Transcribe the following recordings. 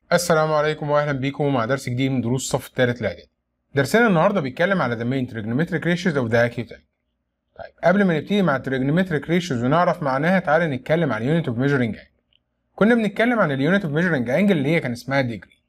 السلام عليكم واهلا بيكم مع درس جديد من دروس الصف الثالث الاعدادي. درسنا النهارده بيتكلم على the main trigonometric ratios of the acute angle. طيب قبل ما نبتدي مع trigonometric ratios ونعرف معناها تعالى نتكلم عن unit of measuring angle. كنا بنتكلم عن اليونت اوف measuring angle اللي هي كان اسمها degree.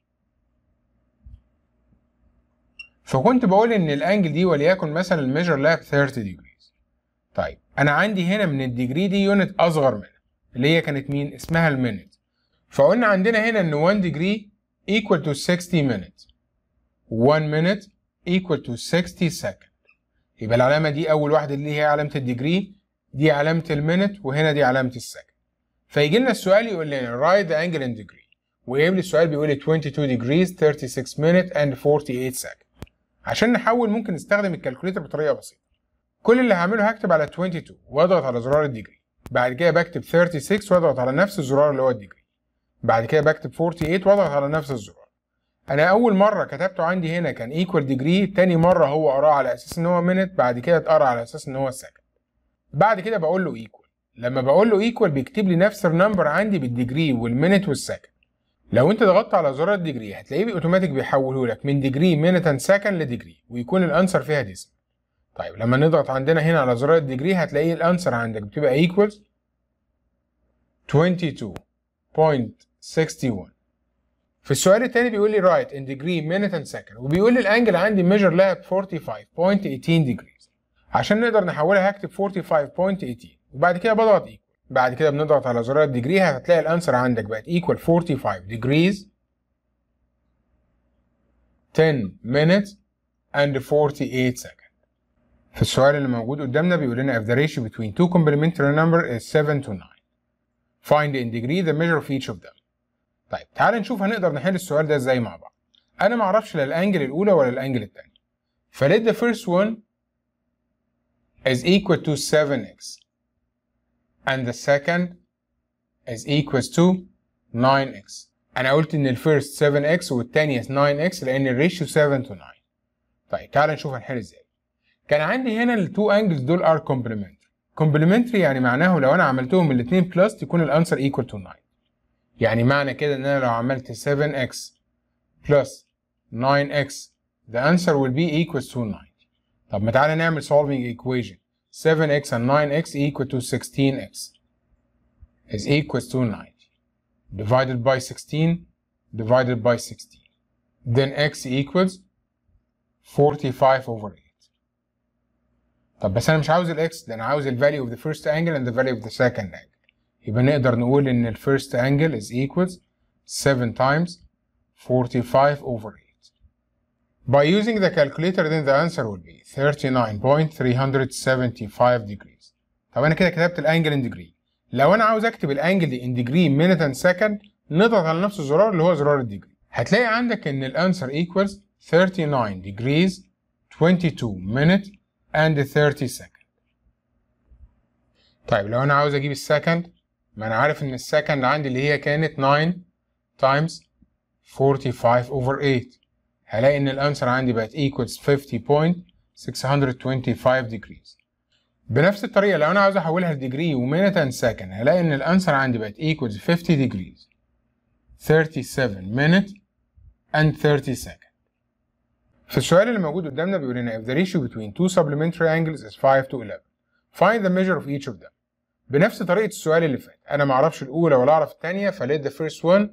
فكنت بقول ان الانجل دي وليكن مثلا الميجر لها ب 30 degrees. طيب انا عندي هنا من الديجري دي يونت اصغر منها اللي هي كانت مين؟ اسمها المينت. فقلنا عندنا هنا ان 1 degree equal to 60 minutes 1 minute equal to 60 second يبقى العلامة دي أول واحدة اللي هي علامة الديجري دي علامة المينت وهنا دي علامة السكند فيجي لنا السؤال يقول لنا write the angle in degree ويجيب لي السؤال بيقول لي 22 degrees 36 minutes and 48 second عشان نحول ممكن نستخدم الكالكوليتر بطريقة بسيطة كل اللي هعمله هكتب على 22 واضغط على زرار الديجري بعد كده بكتب 36 واضغط على نفس الزرار اللي هو الديجري بعد كده بكتب 48 واضغط على نفس الزرار انا اول مره كتبته عندي هنا كان ايكوال ديجري تاني مره هو قراه على اساس ان هو مينت بعد كده اتقرا على اساس ان هو سكند بعد كده بقول له ايكوال لما بقول له ايكوال بيكتب لي نفس النمبر عندي بالديجري والمينت والسكند لو انت ضغطت على زرار الديجري هتلاقيه اوتوماتيك بيحوله لك من ديجري مينت اند سكند لديجري ويكون الانسر فيها ديسم طيب لما نضغط عندنا هنا على زرار الديجري هتلاقي الانسر عندك بتبقى ايكوالز 22.61 في السؤال الثاني بيقول لي write in degree minute and second وبيقول لي الانجل عندي measure لها ب 45.18 degrees عشان نقدر نحولها هكتب 45.18 وبعد كده بضغط equal بعد كده بنضغط على زرار الديجري هتلاقي الانسر عندك بقت equal 45 degrees 10 minutes and 48 seconds في السؤال اللي موجود قدامنا بيقول لنا if the ratio between two complementary number is 7 to 9 find in degree the measure of each of them طيب تعال نشوف هنقدر نحل السؤال ده ازاي مع بعض انا ما اعرفش لا الانجل الاولى ولا الانجل الثانيه فليت the first one is equal to 7x and the second is equals to 9x انا قلت ان الفيرست 7x والثانيه 9x لان الريشيو 7 to 9 طيب تعال نشوف هنحل ازاي كان عندي هنا التو انجلز دول ار complementary complementary يعني معناه لو انا عملتهم الاثنين بلس تكون الانسر equal to 9 يعني معنى كده ان انا لو عملت 7x plus 9x the answer will be equals to 9 طب ما تعالى نعمل solving equation 7x and 9x equal to 16x is equals to 9 divided by 16 divided by 16 then x equals 45 over 8 طب بس انا مش عاوز الاكس ده انا عاوز ال value of the first angle and the value of the second angle يبقى نقدر نقول ان ال first angle is equals 7 times 45 over 8 by using the calculator then the answer will be 39.375 degrees طب انا كده كتبت الانجل in degree لو انا عاوز اكتب الانجل دي in degree minute and second نضغط على نفس الزرار اللي هو زرار الديجري هتلاقي عندك ان الانسر equals 39 degrees 22 minute and 30 second طيب لو انا عاوز اجيب السكند ما انا عارف ان السكند عندي اللي هي كانت 9 times 45 over 8 هلاقي ان الانسر عندي بقت equals 50.625 degrees بنفس الطريقة لو انا عاوز احولها لديجري ومينت اند سكند هلاقي ان الانسر عندي بقت equals 50 degrees 37 minute and 30 second في السؤال اللي موجود قدامنا بيقول لنا if the ratio between two supplementary angles is 5 to 11 find the measure of each of them بنفس طريقة السؤال اللي فات أنا ما أعرفش الأولى ولا أعرف الثانية فليت the first one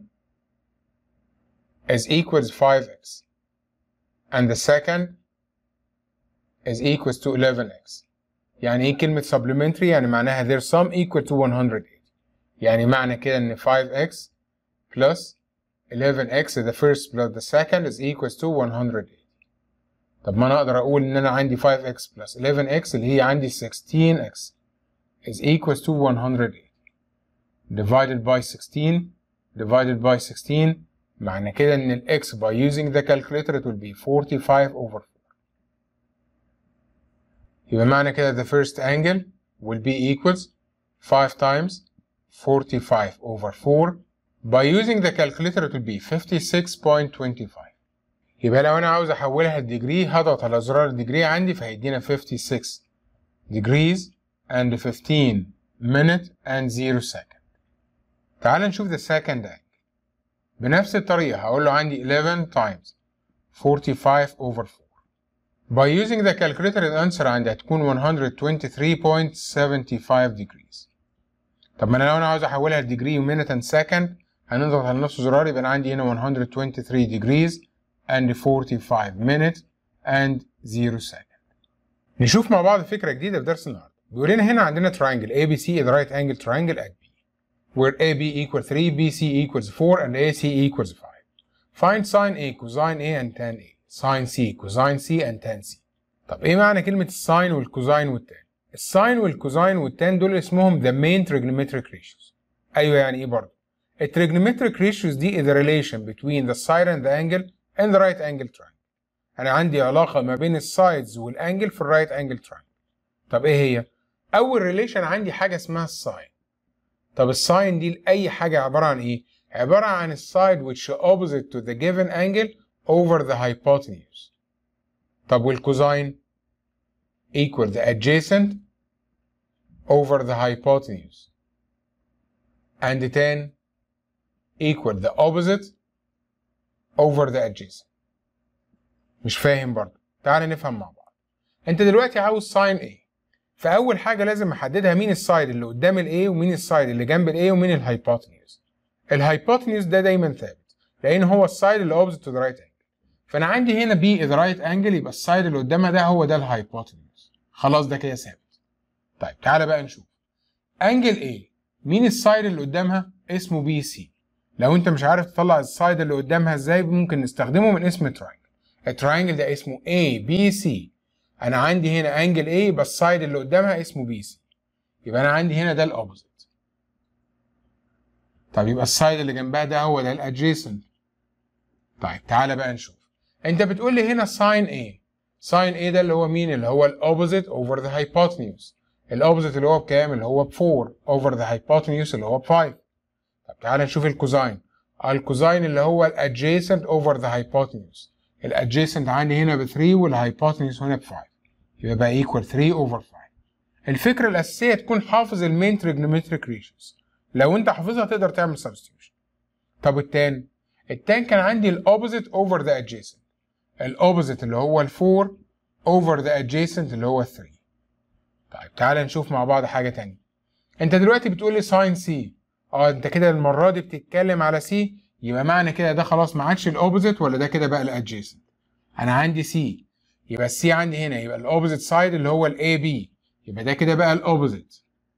is equals 5x and the second is equals to 11x يعني إيه كلمة supplementary يعني معناها their sum equal to 108 يعني معنى كده إن 5x plus 11x the first plus the second is equals to 108 طب ما أنا أقدر أقول إن أنا عندي 5x plus 11x اللي هي عندي 16x is equals to 108 divided by 16 divided by 16 معنى كده ان ال x by using the calculator it will be 45 over 4 يبقى معنى كده the first angle will be equals 5 times 45 over 4 by using the calculator it will be 56.25 يبقى لو انا عاوز احولها لديجري هضغط على زرار الديجري عندي فهيدينا 56 degrees and 15 minute and 0 second تعال نشوف the second angle بنفس الطريقة هقول له عندي 11 times 45 over 4 By using the calculator الانسر عندي هتكون 123.75 degrees طب ما انا لو انا عاوز احولها لديجري ومينت اند سكند هنضغط على نفس الزرار يبقى انا عندي هنا 123 degrees and 45 minutes and 0 second نشوف مع بعض فكرة جديدة في درس النهاردة بيقول لنا هنا عندنا triangle ABC is the right angle triangle at B where AB equals 3 BC equals 4 and AC equals 5 find sine A cosine A and tan A sine C cosine C and tan C طب ايه معنى كلمة الساين والكوزاين والتان الساين والكوزاين والتان دول اسمهم the main trigonometric ratios ايوه يعني ايه برضه التريجونومتريك ratios دي is the relation between the side and the angle and the right angle triangle انا عندي علاقة ما بين السايدز والانجل في الرايت انجل triangle طب ايه هي اول ريليشن عندي حاجة اسمها الساين طب الساين دي لأي حاجة عبارة عن ايه عبارة عن السايد which opposite to the given angle over the hypotenuse طب والكوزاين equal the adjacent over the hypotenuse and the tan equal the opposite over the adjacent مش فاهم برضه تعال نفهم مع بعض انت دلوقتي عاوز ساين ايه فاول حاجه لازم احددها مين السايد اللي قدام الايه ومين السايد اللي جنب الايه ومين الهايبوتنيوز الهايبوتنيوز ده دايما ثابت لان هو السايد اللي opposite to the right angle فانا عندي هنا بي is right angle يبقى السايد اللي قدامها ده هو ده الهايبوتنيوز خلاص ده كده ثابت طيب تعالى بقى نشوف انجل ايه مين السايد اللي قدامها اسمه بي سي لو انت مش عارف تطلع السايد اللي قدامها ازاي ممكن نستخدمه من اسم تراينجل التراينجل ده اسمه A B C انا عندي هنا انجل A يبقى السايد اللي قدامها اسمه B C يبقى انا عندي هنا ده الاوبوزيت طب يبقى السايد اللي جنبها ده هو ده الادجيسنت طيب تعالى بقى نشوف انت بتقول لي هنا ساين A ساين A ده اللي هو مين اللي هو الاوبوزيت اوفر ذا hypotenuse الاوبوزيت اللي هو بكام اللي هو ب 4 اوفر ذا hypotenuse اللي هو ب 5 طب تعالى نشوف الكوزاين الكوزاين اللي هو الادجيسنت اوفر ذا hypotenuse الادجيسنت عندي هنا ب 3 والهايبوتنيوس هنا ب 5 يبقى بقى ايكوال 3 اوفر 5 الفكره الاساسيه تكون حافظ المين تريجنومتريك ريشيوز لو انت حافظها تقدر تعمل سبستيوشن طب التان التان كان عندي الاوبوزيت اوفر ذا ادجيسنت الاوبوزيت اللي هو ال 4 اوفر ذا ادجيسنت اللي هو 3 طيب تعالى نشوف مع بعض حاجه تانية انت دلوقتي بتقول لي ساين سي اه انت كده المره دي بتتكلم على سي يبقى معنى كده ده خلاص ما عادش الاوبوزيت ولا ده كده بقى الادجيسنت انا عندي سي يبقى السي عندي هنا يبقى الاوبوزيت سايد اللي هو الاي بي يبقى ده كده بقى الاوبوزيت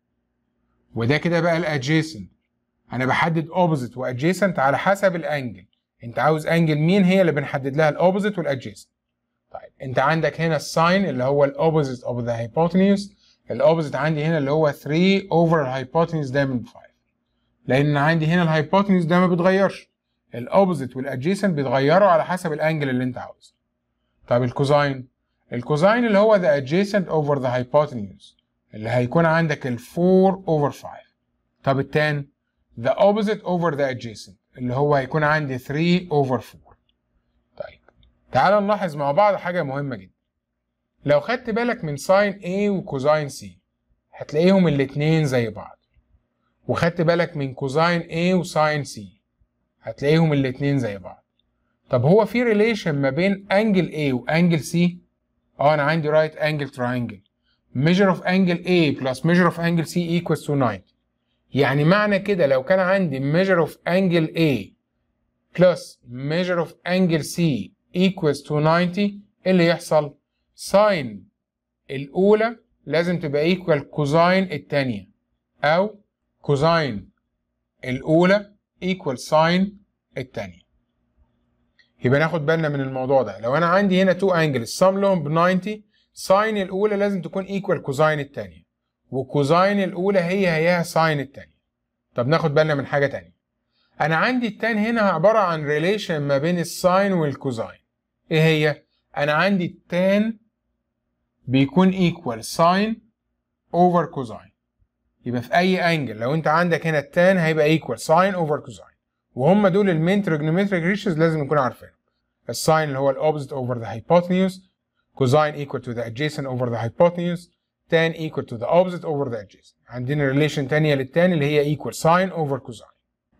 وده كده بقى الادجيسنت انا بحدد اوبوزيت وادجيسنت على حسب الانجل انت عاوز انجل مين هي اللي بنحدد لها الاوبوزيت والادجيسنت طيب انت عندك هنا الساين اللي هو الاوبوزيت اوف ذا هايبوتنيوس الاوبوزيت عندي هنا اللي هو 3 اوفر الهايبوتنيوس دايما ب 5 لان عندي هنا الهايبوتنيوس ده ما بيتغيرش الاوبوزيت والادجيسنت بيتغيروا على حسب الانجل اللي انت عاوزه طب الكوزاين الكوزاين اللي هو the adjacent over the hypotenuse اللي هيكون عندك ال 4 over 5 طب التان the opposite over the adjacent اللي هو هيكون عندي 3 over 4 طيب تعال نلاحظ مع بعض حاجة مهمة جدا لو خدت بالك من ساين A وكوزاين C هتلاقيهم الاتنين زي بعض وخدت بالك من كوزاين A وساين C هتلاقيهم الاتنين زي بعض طب هو في ريليشن ما بين انجل A وانجل C اه انا عندي رايت انجل تراينجل measure of angle A plus measure of angle C equals to 90 يعني معنى كده لو كان عندي measure of angle A plus measure of angle C equals to 90 ايه اللي يحصل؟ ساين الأولى لازم تبقى equal كوزاين التانية أو كوزاين الأولى equal ساين التانية يبقى ناخد بالنا من الموضوع ده لو أنا عندي هنا تو انجل السم لهم ب 90 ساين الأولى لازم تكون equal كوزاين التانية وكوزاين الأولى هي هيها ساين التانية طب ناخد بالنا من حاجة تانية أنا عندي التان هنا عبارة عن ريليشن ما بين الساين والكوزاين إيه هي؟ أنا عندي التان بيكون equal ساين over كوزاين يبقى في أي أنجل لو أنت عندك هنا التان هيبقى equal ساين over كوزاين وهم دول المين تريجونومتريك ريشيوز لازم نكون عارفينهم الساين اللي هو الأوبزيت over the hypotenuse cosine equal to the adjacent over the hypotenuse tan equal to the opposite over the adjacent عندنا ريليشن تانية للتان اللي هي equal sine over cosine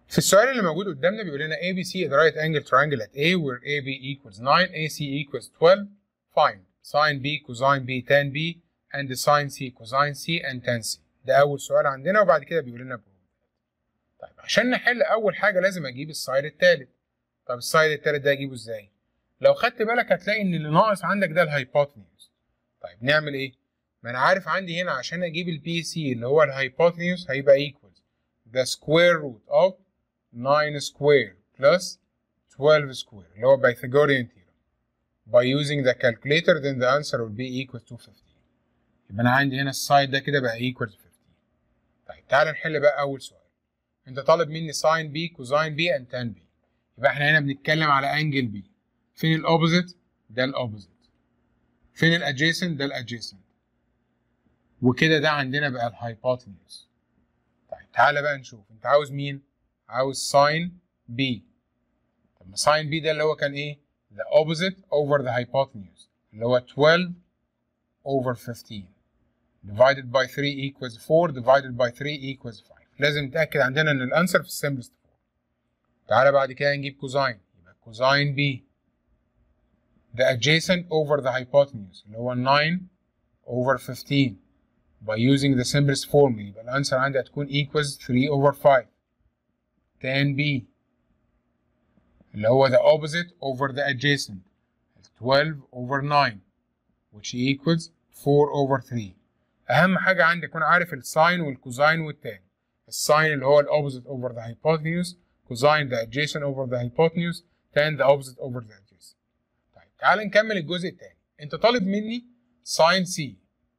في السؤال اللي موجود قدامنا بيقول لنا ABC is the right angle triangle at A where AB equals 9 AC equals 12 find sin B cosine B tan B and sin C cosine C and tan C ده أول سؤال عندنا وبعد كده بيقول لنا prove طيب عشان نحل أول حاجة لازم أجيب السايد التالت طب السايد التالت ده أجيبه إزاي؟ لو خدت بالك هتلاقي إن اللي ناقص عندك ده الهايبوتنيوز طيب نعمل إيه؟ ما أنا عارف عندي هنا عشان أجيب البي سي اللي هو الهايبوتنيوز هيبقى equals the square root of 9 square plus 12 square اللي هو Pythagorean theorem by using the calculator then the answer will be equal to 15 يبقى أنا عندي هنا السايد ده كده بقى equal to 15 طيب تعال نحل بقى أول سؤال أنت طالب مني sin B cosine B and tan B يبقى احنا هنا بنتكلم على انجل B فين الأوبوزيت؟ ده الأوبوزيت فين الأدجيسنت؟ ده الأدجيسنت وكده ده عندنا بقى الهايبوتنيوز طيب تعالى بقى نشوف أنت عاوز مين؟ عاوز ساين بي طب ما ساين بي ده اللي هو كان ايه؟ the opposite over the hypotenuse اللي هو 12 over 15 divided by 3 equals 4 divided by 3 equals 5 لازم نتأكد عندنا ان الانسر في السمبلست فورم تعالى بعد كده نجيب كوزاين يبقى كوزاين بي the adjacent over the hypotenuse اللي هو 9 over 15 by using the simplest form يبقى الانسر عندي هتكون equals 3 over 5 tan B اللي هو the opposite over the adjacent 12 over 9 which equals 4 over 3 أهم حاجة عندي أكون عارف الساين والكوزاين والتان الساين اللي هو ال opposite over the hypotenuse كوزاين the adjacent over the hypotenuse tan the opposite over the adjacent طيب تعال نكمل الجزء التاني أنت طالب مني ساين سي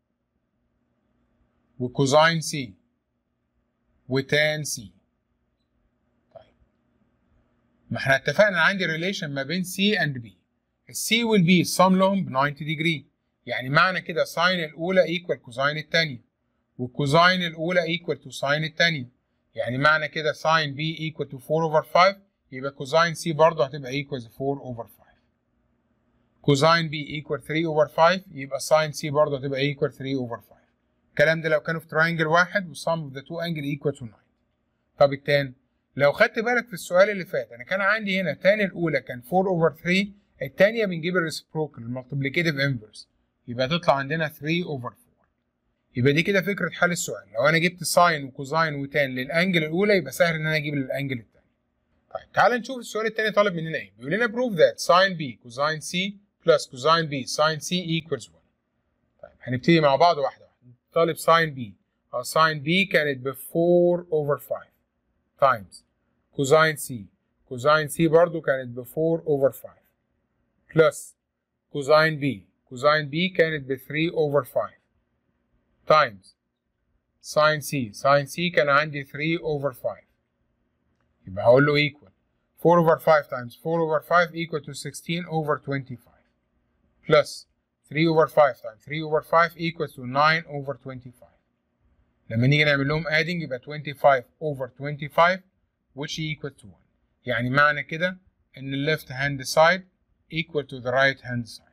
وكوزاين سي وتان سي ما احنا اتفقنا عندي ريليشن ما بين C and B السي والبي الصم لهم ب 90 ديجري يعني معنى كده ساين الاولى ايكوال كوزاين الثانيه والكوزاين الاولى ايكوال تو ساين الثانيه يعني معنى كده ساين بي ايكوال تو 4 اوفر 5 يبقى كوزاين سي برضه هتبقى ايكوال 4 اوفر 5 كوزاين بي ايكوال 3 اوفر 5 يبقى ساين سي برضه هتبقى ايكوال 3 اوفر 5 الكلام ده لو كانوا في تراينجل واحد والسم اوف ذا تو انجل ايكوال تو 9 طب التاني لو خدت بالك في السؤال اللي فات انا كان عندي هنا تاني الاولى كان 4 اوفر 3 الثانيه بنجيب الريسبروكال المالتيبليكيتيف انفرس يبقى تطلع عندنا 3 اوفر 4 يبقى دي كده فكره حل السؤال لو انا جبت ساين وكوزاين وتان للانجل الاولى يبقى سهل ان انا اجيب للانجل الثاني طيب تعال نشوف السؤال الثاني طالب مننا ايه بيقول لنا prove that sin b cosine c plus cosine b sin c equals 1 طيب هنبتدي مع بعض واحده واحده طالب sin b اه sin b كانت ب 4 over 5 times كوزاين سي كوزاين سي برضو كانت ب 4 اوفر 5 بلس كوزاين بي كوزاين بي كانت ب 3 اوفر 5 تايمز ساين سي ساين سي كان عندي 3 اوفر 5 يبقى هقول له equal 4 اوفر 5 times 4 اوفر 5 equal to 16 over 25 plus 3 over 5 times 3 over 5 equals to 9 over 25 لما نيجي نعمل لهم adding يبقى 25 over 25 which equal to 1 يعني معنى كده ان ال left hand side equal to the right hand side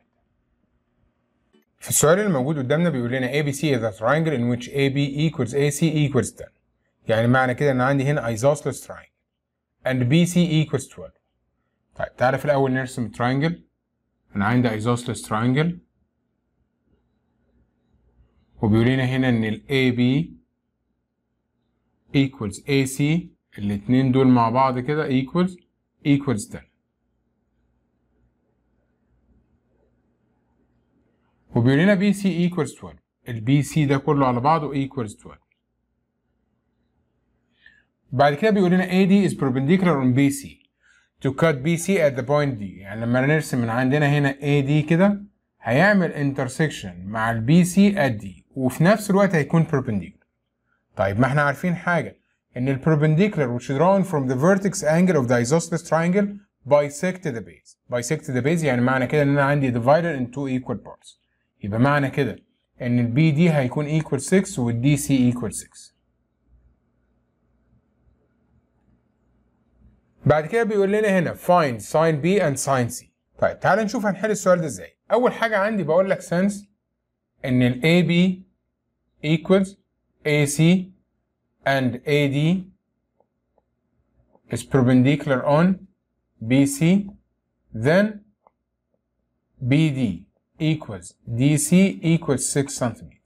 في السؤال اللي موجود قدامنا بيقول لنا ABC is a triangle in which AB equals AC equals 10 يعني معنى كده ان عندي هنا isosceles triangle and BC equals 12 طيب تعالى في الاول نرسم triangle انا عندي isosceles triangle وبيقول لنا هنا ان ال AB equals AC الاتنين دول مع بعض كده equals equals 10 وبيقول لنا بي سي equals 12 البي سي ده كله على بعضه equals 12 بعد كده بيقول لنا AD is perpendicular on BC to cut BC at the point D يعني لما نرسم من عندنا هنا AD كده هيعمل intersection مع البي سي at D وفي نفس الوقت هيكون perpendicular طيب ما احنا عارفين حاجة ان ال perpendicular which is drawn from the vertex angle of the isosceles triangle bisect the base bisect the base يعني معنى كده ان انا عندي divided in two equal parts يبقى معنى كده ان البي دي هيكون equal 6 والدي سي equal 6 بعد كده بيقول لنا هنا find sin B and sin C طيب تعال نشوف هنحل السؤال ده ازاي اول حاجة عندي بقول لك since ان ال AB equals AC and AD is perpendicular on BC then BD equals DC equals 6 centimeter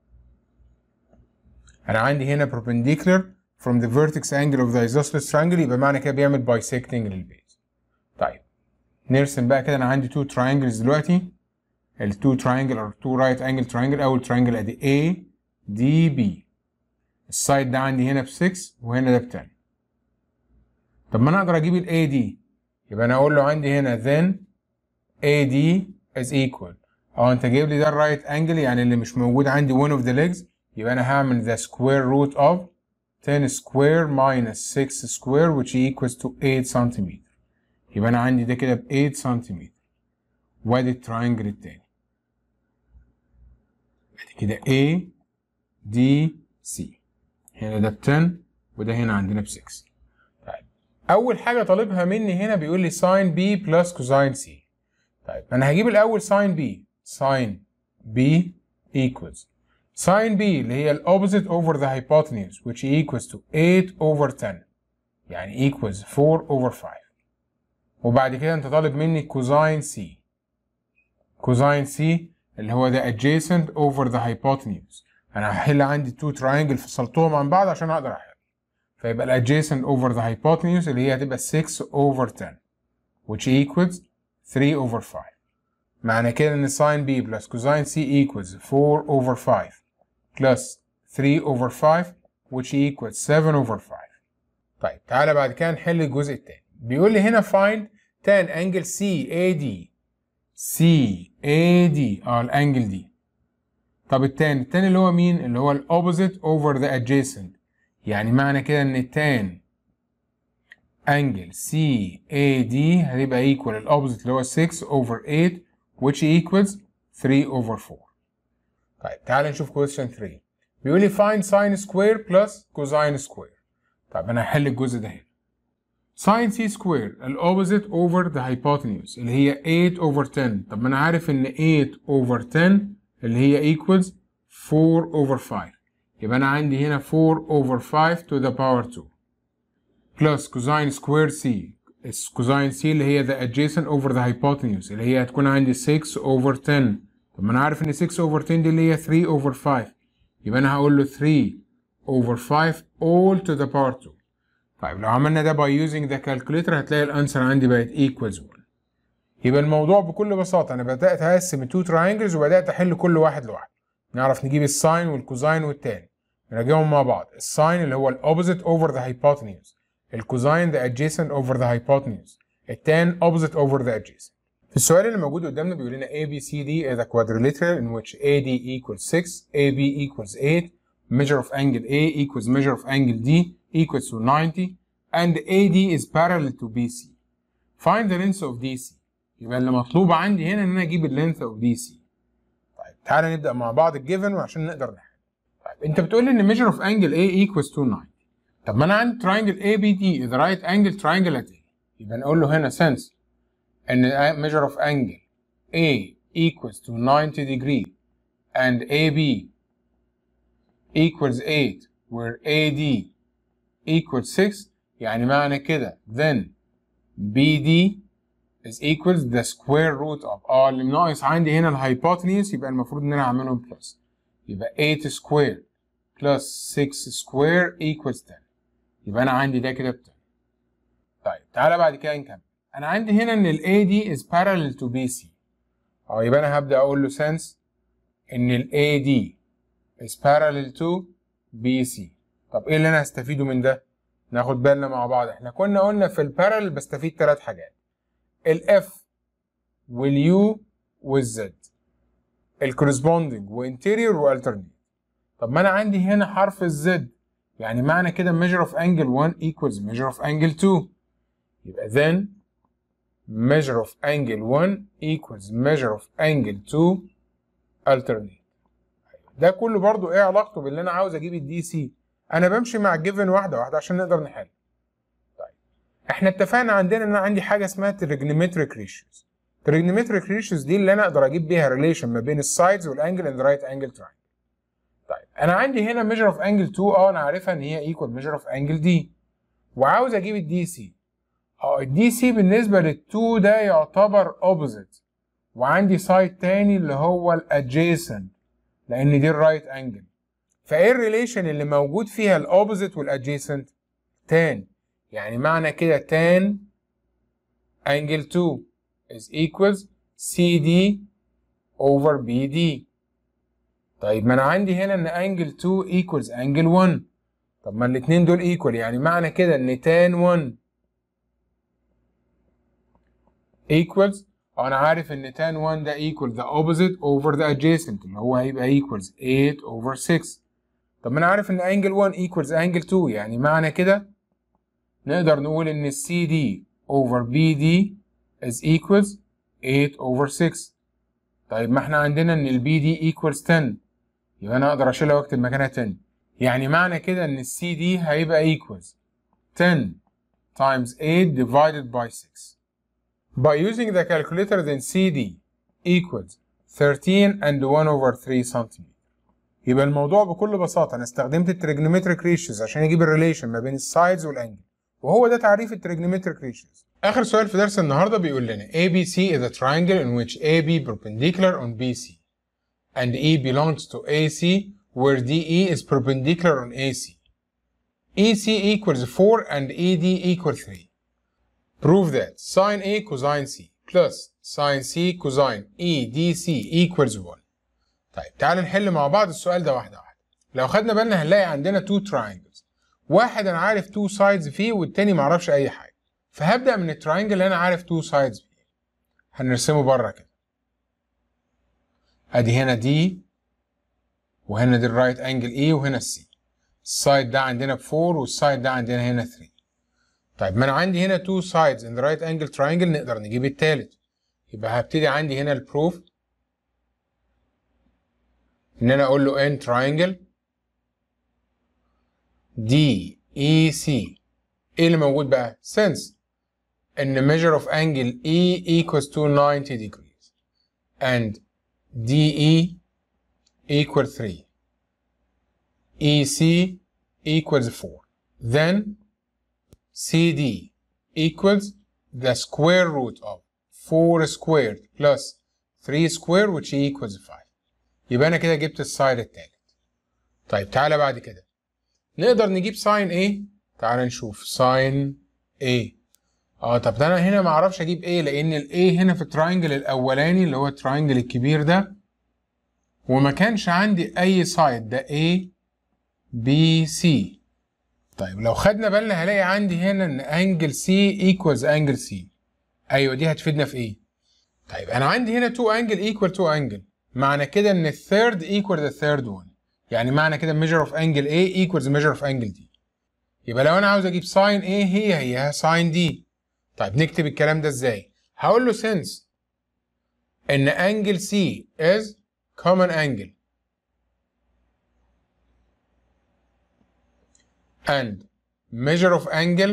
انا عندي هنا perpendicular from the vertex angle of the isosceles triangle يبقى معنى كده بيعمل bisecting للبيز طيب نرسم بقى كده انا عندي two triangles دلوقتي ال two triangle or two right angle triangle اول triangle ادي A D B السايد ده عندي هنا ب 6 وهنا ده ب 10 طب ما انا اقدر اجيب ال AD يبقى انا اقول له عندي هنا then AD is equal اه انت جايب لي ده الرايت انجل يعني اللي مش موجود عندي one of the legs يبقى انا هعمل the square root of 10 square minus 6 square which equals to 8 سنتيمتر يبقى انا عندي ده كده ب 8 سنتيمتر وادي التراينجل التاني ادي كده A D C هنا ده ب 10 وده هنا عندنا ب 6 طيب اول حاجه طالبها مني هنا بيقول لي ساين B بلس كوزاين C طيب انا هجيب الاول ساين B ساين B equals ساين B اللي هي ال opposite over the hypotenuse which equals to 8 over 10 يعني equals 4 over 5 وبعد كده انت طالب مني كوزاين C كوزاين C اللي هو ده adjacent over the hypotenuse انا هحل عندي two triangle فصلتهم عن بعض عشان اقدر احل فيبقى ال adjacent over the hypotenuse اللي هي هتبقى 6 over 10 which equals 3 over 5 معنى كده ان sin b plus cosine c equals 4 over 5 plus 3 over 5 which equals 7 over 5 طيب تعالى بعد كده نحل الجزء التاني بيقول لي هنا find tan angle CAD CAD اه الانجل دي طب التاني التاني اللي هو مين اللي هو الاوبوزيت over the adjacent يعني معنى كده ان التان انجل CAD هتبقى equal الاوبوزيت اللي هو 6 over 8 which equals 3 over 4 طيب تعال نشوف question 3 بيقول لي find sin square plus cosine square طيب انا هحل الجزء ده هنا sin c square الاوبوزيت over the hypotenuse اللي هي 8 over 10 طب ما انا عارف ان 8 over 10 اللي هي equals 4 over 5 يبقى انا عندي هنا 4 over 5 to the power 2 plus cosine square c cosine c اللي هي the adjacent over the hypotenuse اللي هي هتكون عندي 6 over 10 طب ما انا عارف ان 6 over 10 دي اللي هي 3 over 5 يبقى انا هقول له 3 over 5 all to the power 2 طيب لو عملنا ده by using the calculator هتلاقي الانسر عندي بقت equals 1 يبقى الموضوع بكل بساطة أنا بدأت أقسم التو تراينجلز وبدأت أحل كل واحد لوحده نعرف نجيب الساين والكوزاين والتان نراجعهم مع بعض الساين اللي هو الأوبوزيت أوفر ذا hypotenuse الكوزاين the adjacent over the hypotenuse التان opposite over the adjacent في السؤال اللي موجود قدامنا بيقول لنا ABCD is a quadrilateral in which AD equals 6 AB equals 8 measure of angle A equals measure of angle D equals to 90 and AD is parallel to BC find the length of DC يبقى اللي مطلوب عندي هنا ان انا اجيب اللينث اوف دي سي طيب تعالى نبدا مع بعض الجيفن وعشان نقدر نحل طيب انت بتقول لي ان ميجر اوف انجل A equals 290 طب ما انا عندي تراينجل اي بي دي is right angle triangle at A يبقى نقول له هنا since ان measure of angle A equals to 90 degree and AB equals 8 where AD equals 6 يعني معنى كده then BD is equals the square root of اه اللي ناقص عندي هنا الهايبوتنيوس يبقى المفروض ان انا اعملهم بلس يبقى 8 square plus 6 square equals 10 يبقى انا عندي ده كده ب 10 طيب تعالى بعد كده نكمل انا عندي هنا ان ال AD is parallel to BC اه يبقى انا هبدا اقول له since ان ال AD is parallel to BC طب ايه اللي انا هستفيده من ده؟ ناخد بالنا مع بعض احنا كنا قلنا في البارallel بستفيد ثلاث حاجات الاف واليو والزد الكورسبوندنج وانتيريور والترنيت طب ما انا عندي هنا حرف الزد يعني معنى كده measure of angle 1 equals measure of angle 2 يبقى then measure of angle 1 equals measure of angle 2 alternate ده كله برضو ايه علاقته باللي انا عاوز اجيب الدي سي انا بمشي مع الجيفن واحده واحده عشان نقدر نحل احنا اتفقنا عندنا ان انا عندي حاجه اسمها تريجنومتريك ريشيوز تريجنومتريك ريشيوز دي اللي انا اقدر اجيب بيها ريليشن ما بين السايدز والانجل اند رايت انجل تراينجل طيب انا عندي هنا ميجر اوف انجل 2 اه انا عارفها ان هي ايكوال ميجر اوف انجل دي وعاوز اجيب الدي سي اه الدي سي بالنسبه للتو ده يعتبر اوبوزيت وعندي سايد تاني اللي هو الادجيسنت لان دي الرايت انجل فايه الريليشن اللي موجود فيها الاوبوزيت والادجيسنت تان يعني معنى كده تان angle 2 is equals CD over BD طيب ما انا عندي هنا ان angle 2 equals angle 1 طب ما الاتنين دول equal يعني معنى كده ان tan 1 equals انا عارف ان tan 1 ده equal the opposite over the adjacent اللي هو هيبقى equals 8 over 6 طب ما انا عارف ان angle 1 equals angle 2 يعني معنى كده نقدر نقول ان CD over BD is equals 8 over 6 طيب ما احنا عندنا ان ال BD equals 10 يبقى انا اقدر اشيلها واكتب مكانها 10 يعني معنى كده ان ال CD هيبقى equals 10 times 8 divided by 6 By using the calculator then CD equals 13 and 1 over 3 cm يبقى الموضوع بكل بساطة أنا استخدمت التريجنومتريك ريشيوز عشان أجيب الريليشن ما بين السايدز والأنجل وهو ده تعريف التريجنومتريك ريشيوز آخر سؤال في درس النهاردة بيقول لنا ABC is a triangle in which AB perpendicular on BC and E belongs to AC where DE is perpendicular on AC. EC equals 4 and ED equals 3. Prove that sine A cosine C plus sine C cosine EDC equals 1. طيب تعال نحل مع بعض السؤال ده واحدة واحدة. لو خدنا بالنا هنلاقي عندنا two triangles. واحد أنا عارف two sides فيه والتاني معرفش أي حاجة. فهبدأ من التراينجل اللي أنا عارف two sides فيه. هنرسمه بره كده. أدي هنا دي وهنا دي الرايت انجل اي وهنا السي. السايد ده عندنا ب 4 والسايد ده عندنا هنا 3. طيب ما انا عندي هنا two sides in the right angle triangle نقدر نجيب التالت يبقى هبتدي عندي هنا البروف ان انا اقول له n triangle D E C ايه اللي موجود بقى since ان measure of angle E equals to 90 degrees and DE equal 3 EC equals 4 then CD equals the square root of 4 squared plus 3 squared which equals 5 يبقى انا كده جبت السايد التالت طيب تعالى بعد كده نقدر نجيب ساين ايه تعالى نشوف ساين A اه طب ده انا هنا ما اعرفش اجيب ايه لان الاي هنا في التراينجل الاولاني اللي هو التراينجل الكبير ده وما كانش عندي اي سايد ده A B C طيب لو خدنا بالنا هلاقي عندي هنا ان انجل سي ايكوالز انجل سي ايوه دي هتفيدنا في ايه طيب انا عندي هنا 2 انجل ايكوال 2 انجل معنى كده ان الثيرد ايكوال ذا ثيرد وان يعني معنى كده measure of angle A equals measure of angle D يبقى لو انا عاوز اجيب ساين A هي هي ساين D طيب نكتب الكلام ده ازاي هقول له since ان angle C is common angle and measure of angle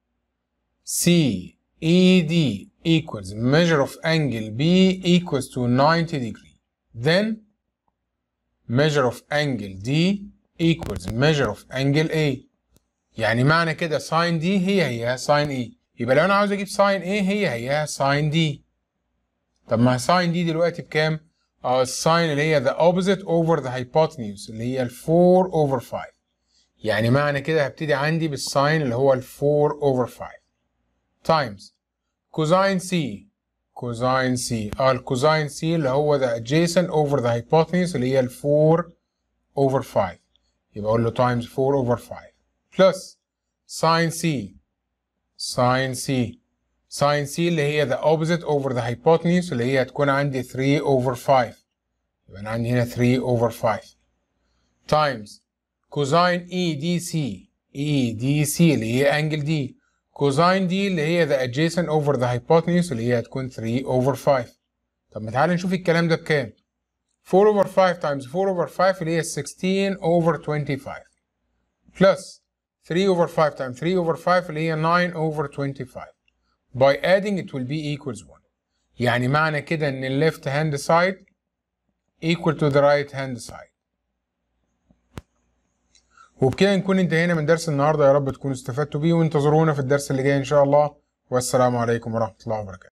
CED equals measure of angle B equals to 90 degree. Then measure of angle D equals measure of angle A. يعني معنى كده sin D هي هي sin E. يبقى لو انا عاوز اجيب sin A هي هي sin D. طب ما sin D دلوقتي بكام؟ اه الساين اللي هي the opposite over the hypotenuse اللي هي ال 4 over 5. يعني معنى كده هبتدي عندي بالساين اللي هو ال 4 over 5 times cosine c cosine c اه الكوزاين c اللي هو the adjacent over the hypotenuse اللي هي ال 4 over 5 يبقى اقول له times 4 over 5 plus sin c sin c sin c اللي هي the opposite over the hypotenuse اللي هي هتكون عندي 3 over 5 يبقى انا عندي هنا 3 over 5 times كوزاين اي دي سي اي دي سي اللي هي انجل دي كوزاين دي اللي هي the adjacent over the hypotenuse اللي هي هتكون 3 over 5 طب ما تعالى نشوف الكلام ده بكام 4 over 5 times 4 over 5 اللي هي 16 over 25 plus 3 over 5 times 3 over 5 اللي هي 9 over 25 by adding it will be equals 1 يعني معنى كده ان ال left hand side equal to the right hand side وبكده نكون انتهينا من درس النهارده يا رب تكونوا استفدتوا بيه وانتظرونا في الدرس اللي جاي ان شاء الله والسلام عليكم ورحمه الله وبركاته